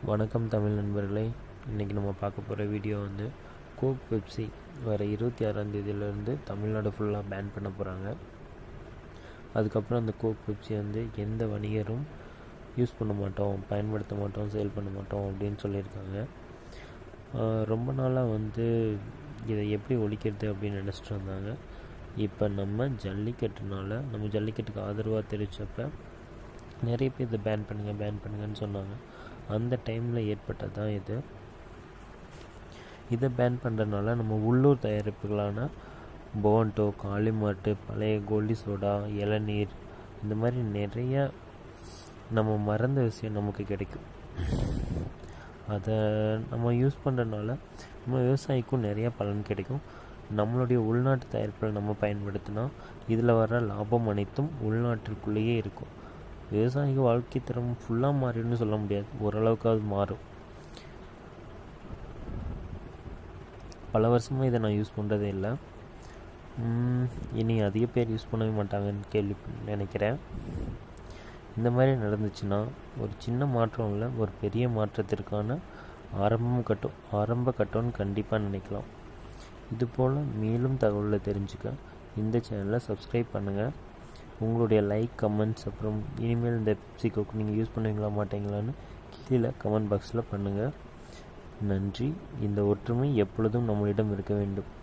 வணக்கம் தமிழ் நண்பர்களே இன்றைக்கி நம்ம பார்க்க போகிற வீடியோ வந்து கோக் பெப்சி வர இருபத்தி ஆறாம் தேதியிலேருந்து தமிழ்நாடு ஃபுல்லாக பேன் பண்ண போகிறாங்க அதுக்கப்புறம் அந்த கோக் பெப்சி வந்து எந்த வணிகரும் யூஸ் பண்ண மாட்டோம் பயன்படுத்த மாட்டோம் சேல் பண்ண மாட்டோம் அப்படின்னு சொல்லியிருக்காங்க ஆஹ் ரொம்ப நாளாக வந்து இதை எப்படி ஒழிக்கிறது அப்படின்னு நினச்சிட்டு இருந்தாங்க இப்போ நம்ம ஜல்லிக்கட்டுனால நம்ம ஜல்லிக்கட்டுக்கு ஆதரவாக தெரிவித்தப்ப நிறைய பேர் இதை பேன் பண்ணுங்கள் பேன் பண்ணுங்கன்னு சொன்னாங்க அந்த டைமில் ஏற்பட்டது தான் இது இதை பேன் பண்ணுறதுனால நம்ம உள்ளூர் தயாரிப்புகளான போன்டோ காளிமாட்டு பழைய கோல்டி சோடா இளநீர் இந்த மாதிரி நிறைய நம்ம மறந்த விஷயம் நமக்கு கிடைக்கும் அதை நம்ம யூஸ் பண்ணுறதுனால நம்ம விவசாயிக்கும் நிறைய பலன் கிடைக்கும் நம்மளுடைய உள்நாட்டு தயாரிப்புகளை நம்ம பயன்படுத்தினா இதில் வர லாபம் அனைத்தும் உள்நாட்டிற்குள்ளேயே இருக்கும் விவசாயிக்கு வாழ்க்கை தரம் ஃபுல்லாக மாறிடும்னு சொல்ல முடியாது ஓரளவுக்காவது மாறும் பல வருஷமாக இதை நான் யூஸ் பண்ணுறதே இல்லை உம், இனி அதிக பேர் யூஸ் பண்ணவே மாட்டாங்கன்னு கேள்வி நினைக்கிறேன் இந்த மாதிரி நடந்துச்சுன்னா ஒரு சின்ன மாற்றம் இல்லை ஒரு பெரிய மாற்றத்திற்கான ஆரம்பம் கட்டம் ஆரம்ப கட்டம்னு கண்டிப்பாக நினைக்கலாம் இதுபோல் மேலும் தகவலை தெரிஞ்சுக்க இந்த சேனலை சப்ஸ்கிரைப் பண்ணுங்கள் உங்களுடைய லைக் கமெண்ட்ஸ் அப்புறம் இனிமேல் இந்த பெப்சி கோக் நீங்கள் யூஸ் பண்ணுவீங்களா மாட்டீங்களான்னு கீழே கமெண்ட் பாக்ஸில் பண்ணுங்கள் நன்றி இந்த ஒற்றுமை எப்பொழுதும் நம்மளிடம் இருக்க வேண்டும்